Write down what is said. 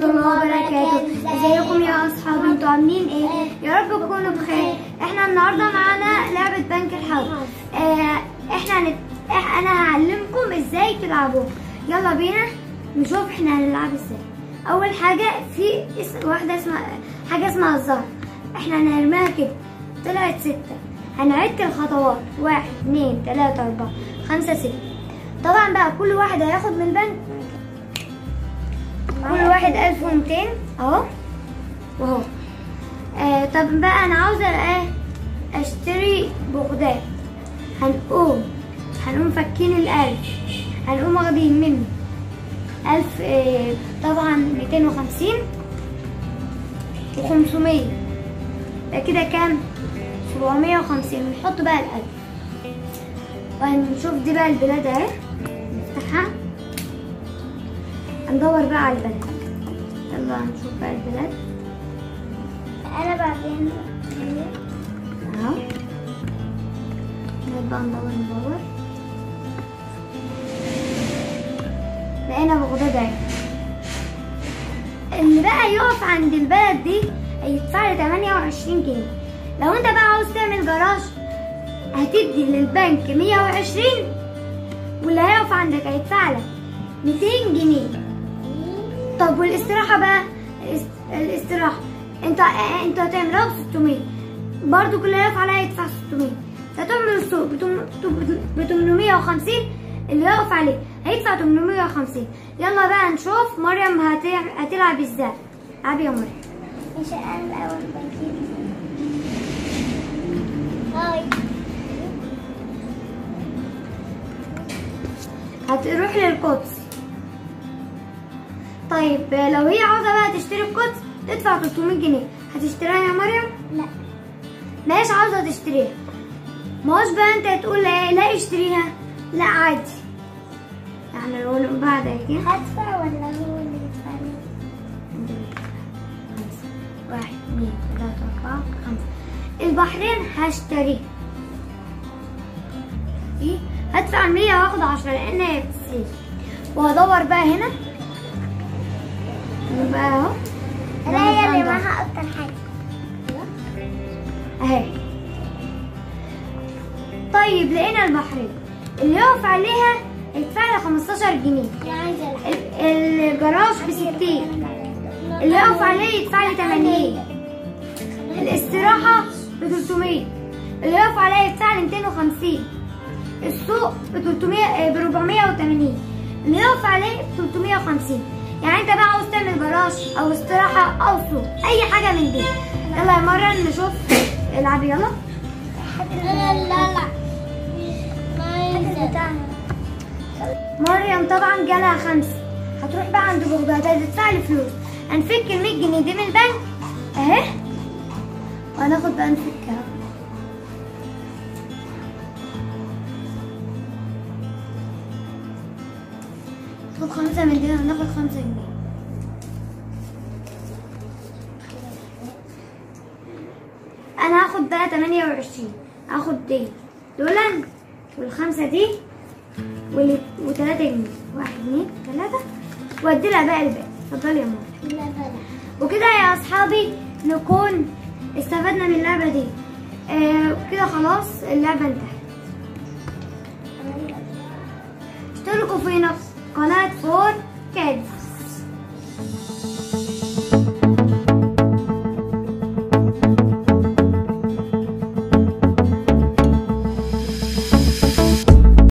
الله وبركاته ازيكم يا اصحابي انتوا عاملين ايه يا رب تكونوا بخير احنا النهارده معانا لعبه بنك الحظ اه احنا هنت... إح... انا هعلمكم ازاي تلعبوا يلا بينا نشوف احنا هنلعب ازاي اول حاجه في اسم واحده اسمها حاجه اسمها الزهر احنا هنرميها كده طلعت ستة هنعد الخطوات واحد اتنين تلاتة اربعة خمسة ستة طبعا بقى كل واحد هياخد من البنك كل واحد ألف ومتين اهو واهو آه طب بقى انا عاوزة ايه اشتري بغداد هنقوم هنقوم فكين الألف هنقوم واخدين منه ألف آه طبعا ميتين وخمسين وخمسمية ده كده كام؟ سبعمية وخمسين ونحط بقى الألف وهنشوف دي بقى البلاد اهي نفتحها هندور بقى على البلد يلا هنشوف بقى البلاد انا بعدين اهو نبقى ندور ندور لقينا بغداد اهي اللي بقى يقف عند البلد دي هيدفع لي 28 جنيه لو انت بقى عاوز تعمل جراج هتدي للبنك 120 واللي هيقف عندك هيدفع لك 200 جنيه طب والاستراحة بقى الاست- الاستراحة انت انت هتعملها ب 600 برضو كل اللي هيقف عليها يدفع 600 فتعمل السوق ب 850 اللي يقف عليه هيدفع 850 يلا بقى نشوف مريم هتع- هتلعب ازاي العبي يا مريم مش انا الاول بجيب هاي هتروح للقدس طيب لو هي عاوزة بقى تشتري القدس تدفع 300 جنيه هتشتريها يا مريم؟ لا ماش عاوزة تشتريها ماش بقى انت تقول ايه لا اشتريها لا عادي يعني لو بعد كده هدفع ولا هو اللي يدفع لي خمسة واحد اثنين ثلاثة أربعة خمسة البحرين هشتريها ايه هدفع مية واخد عشرة لأن هي بتسيل وهدور بقى هنا يبقى اهو انا هي اللي معاها اكتر حاجه اهي طيب لقينا البحرين اللي يقف عليها يدفع لي 15 جنيه انا عايزه الحاجه ال- الجراج ب 60 اللي يقف عليه يدفع لي 80 الاستراحة ب 300 اللي يقف عليه يدفع لي 250 السوق ب 300 آه، ب 480 اللي يقف عليه ب 350 يعني انت بقى عاوز تعمل جراج او استراحة او سوق اي حاجة من دي يلا يا مرة نشوف العبي يلا لا لا لا ما عايزه مريم طبعا جالها خمسة هتروح بقى عند بغداد هتدفع لي فلوس هنفك ال 100 جنيه دي من البنك اهي وهناخد بقى نفكها ناخد خمسة من دي وناخد خمسة جنيه انا هاخد بقى 28 هاخد دي دول والخمسة دي وال- وتلاتة جنيه واحد اتنين تلاتة وادي لها بقى الباقي اتفضلي يا ماما لا بلا وكده يا اصحابي نكون استفدنا من اللعبة دي آه كده خلاص اللعبة انتهت اشتركوا في نفس قناة فور كادز